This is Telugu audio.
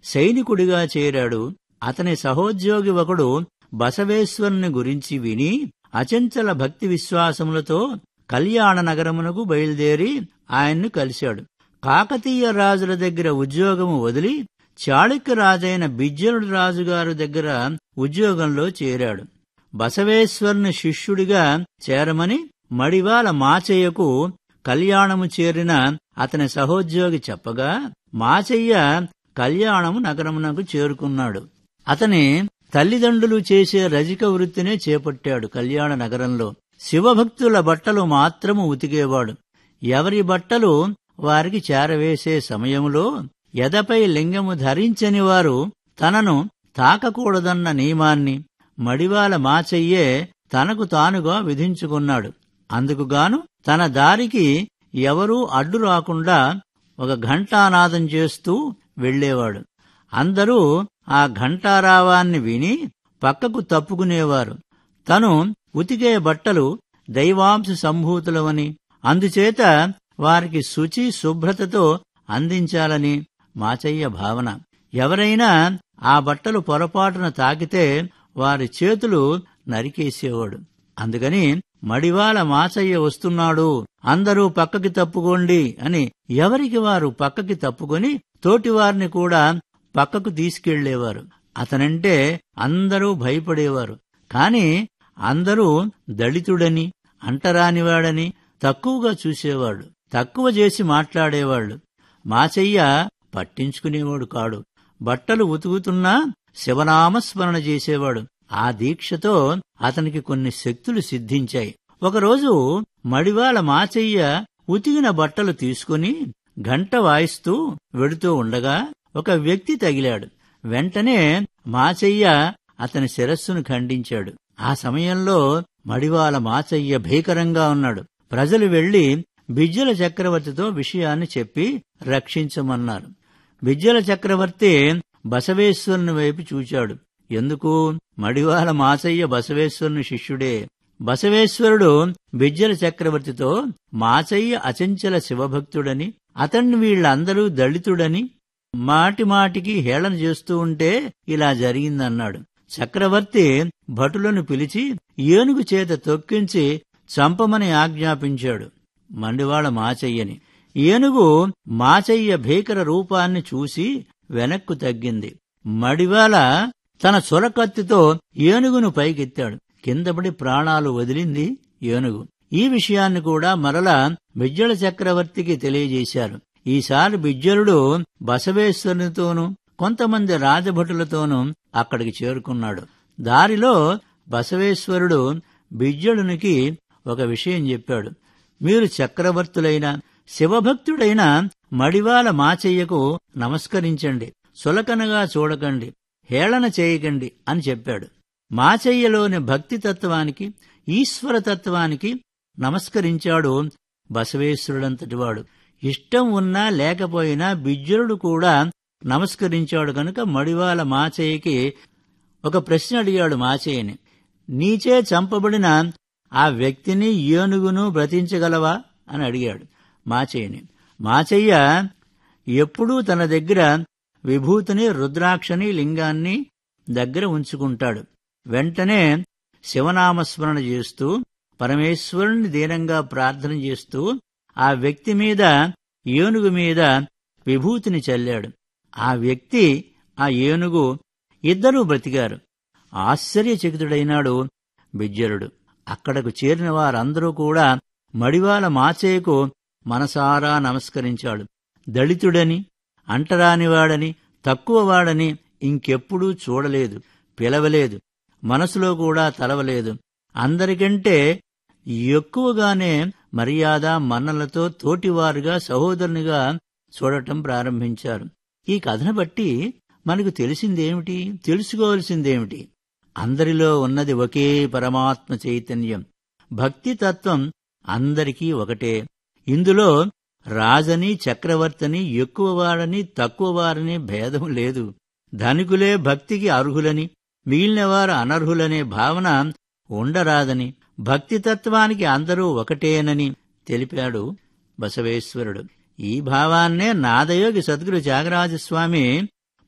సైనికుడిగా చేరాడు అతని సహోద్యోగి ఒకడు బసవేశ్వరుని గురించి విని అచంచల భక్తి విశ్వాసములతో కళ్యాణ నగరమునకు బయలుదేరి ఆయన్ను కలిశాడు కాకతీయ రాజుల దగ్గర ఉద్యోగము వదిలి చాళుక్య రాజైన బిజ్జలుడు రాజుగారి దగ్గర ఉద్యోగంలో చేరాడు బసవేశ్వరుని శిష్యుడిగా చేరమని మడివాల మాచయ్యకు కళ్యాణము చేరిన అతని సహోద్యోగి చెప్పగా మాచయ్య కళ్యాణము నగరమునకు చేరుకున్నాడు అతని తల్లిదండ్రులు చేసే రజిక వృత్తినే చేపట్టాడు కళ్యాణ నగరంలో శివభక్తుల బట్టలు మాత్రము ఉతికేవాడు ఎవరి బట్టలు వారికి చేరవేసే సమయంలో ఎదపై లింగము ధరించని వారు తనను తాకకూడదన్న నియమాన్ని మడివాల మాచయ్యే తనకు తానుగా విధించుకున్నాడు అందుకుగాను తన దారికి ఎవరూ అడ్డు రాకుండా ఒక ఘంటానాదం చేస్తూ వెళ్లేవాడు అందరూ ఆ ఘంటారావాన్ని విని పక్కకు తప్పుకునేవారు తను ఉతికే బట్టలు దైవాంశ సంభూతులవని అందుచేత వారికి శుచి శుభ్రతతో అందించాలని మాచయ్య భావన ఎవరైనా ఆ బట్టలు పొరపాటున తాకితే వారి చేతులు నరికేసేవాడు అందుకని మడివాల మాచయ్య వస్తున్నాడు అందరూ పక్కకి తప్పుకోండి అని ఎవరికి వారు పక్కకి తప్పుకొని తోటివారిని కూడా పక్కకు తీసుకెళ్లేవారు అతనంటే అందరూ భయపడేవారు కాని అందరూ దళితుడని అంటరానివాడని తక్కువగా చూసేవాడు తక్కువ చేసి మాట్లాడేవాళ్లు మాచయ్య పట్టించుకునేవాడు కాడు బట్టలు ఉతుకుతున్నా శివనామస్మరణ చేసేవాడు ఆ దీక్షతో అతనికి కొన్ని శక్తులు సిద్ధించాయి ఒకరోజు మడివాల మాచయ్య ఉతికిన బట్టలు తీసుకుని గంట వాయిస్తూ వెడుతూ ఉండగా ఒక వ్యక్తి తగిలాడు వెంటనే మాచయ్య అతని శిరస్సును ఖండించాడు ఆ సమయంలో మడివాల మాచయ్య భీకరంగా ఉన్నాడు ప్రజలు వెళ్లి బిజ్జల చక్రవర్తితో విషయాన్ని చెప్పి రక్షించమన్నారు బిజ్జల చక్రవర్తి బసవేశ్వరుని వైపు చూచాడు ఎందుకు మడివాల మాచయ్య బసవేశ్వరుని శిష్యుడే బసవేశ్వరుడు బిజ్జల చక్రవర్తితో మాచయ్య అచంచల శివభక్తుడని అతన్ని వీళ్ళందరూ దళితుడని మాటి మాటికి హేళన చేస్తూ ఉంటే ఇలా జరిగిందన్నాడు చక్రవర్తి భటులను పిలిచి ఏనుగు చేత తొక్కించి చంపమని ఆజ్ఞాపించాడు మండివాళ మాచయ్యని ఏనుగు మాచయ్య భీకర రూపాన్ని చూసి వెనక్కు తగ్గింది మడివాల తన సొరకత్తితో ఏనుగును పైకెత్తాడు కిందపడి ప్రాణాలు వదిలింది ఏనుగు ఈ విషయాన్ని కూడా మరలా బిజ్జల చక్రవర్తికి తెలియజేశారు ఈసారి బిజ్జలుడు బసవేశ్వరునితోనూ కొంతమంది రాజభటులతోనూ అక్కడికి చేరుకున్నాడు దారిలో బసవేశ్వరుడు బిజ్జలునికి ఒక విషయం చెప్పాడు మీరు చక్రవర్తులైన శివభక్తుడైన మడివాల మాచయ్యకు నమస్కరించండి సులకనగా చూడకండి హేళన చేయకండి అని చెప్పాడు మాచయ్యలోని భక్తితత్వానికి ఈశ్వరతత్వానికి నమస్కరించాడు బసవేశ్వరుడంతటివాడు ఇష్టం ఉన్నా లేకపోయినా బిజ్జరుడు కూడా నమస్కరించాడు కనుక మడివాల మాచయ్యకి ఒక ప్రశ్న అడిగాడు మాచయ్యని నీచే చంపబడిన ఆ వ్యక్తిని ఏనుగును బ్రతించగలవా అని అడిగాడు మాచయ్యని మాచయ్య ఎప్పుడూ తన దగ్గర విభూతిని రుద్రాక్షని లింగాన్ని దగ్గర ఉంచుకుంటాడు వెంటనే శివనామస్మరణ చేస్తూ పరమేశ్వరుణ్ణి దీనంగా ప్రార్థన చేస్తూ ఆ వ్యక్తి మీద ఏనుగు మీద విభూతిని చల్లాడు ఆ వ్యక్తి ఆ ఏనుగు ఇద్దరూ బ్రతికారు ఆశ్చర్యచకితుడైనాడు బిజ్జరుడు అక్కడకు చేరిన వారందరూ కూడా మడివాల మాచేయకు మనసారా నమస్కరించాడు దళితుడని అంటరానివాడని తక్కువవాడని ఇంకెప్పుడూ చూడలేదు పిలవలేదు మనసులో కూడా తలవలేదు అందరికంటే ఎక్కువగానే మర్యాద మన్నలతో తోటివారుగా సహోదరునిగా చూడటం ప్రారంభించారు ఈ కథను బట్టి మనకు తెలిసిందేమిటి తెలుసుకోవలసిందేమిటి అందరిలో ఉన్నది ఒకే పరమాత్మ చైతన్యం భక్తి తత్వం అందరికీ ఒకటే ఇందులో రాజని చక్రవర్తిని ఎక్కువవాడని తక్కువవారని భేదం లేదు ధనికులే భక్తికి అర్హులని మిగిలినవారు అనర్హులనే భావన ఉండరాదని భక్తితత్వానికి అందరూ ఒకటేనని తెలిపాడు బసవేశ్వరుడు ఈ భావాన్నే నాదయోగి సద్గురు త్యాగరాజస్వామి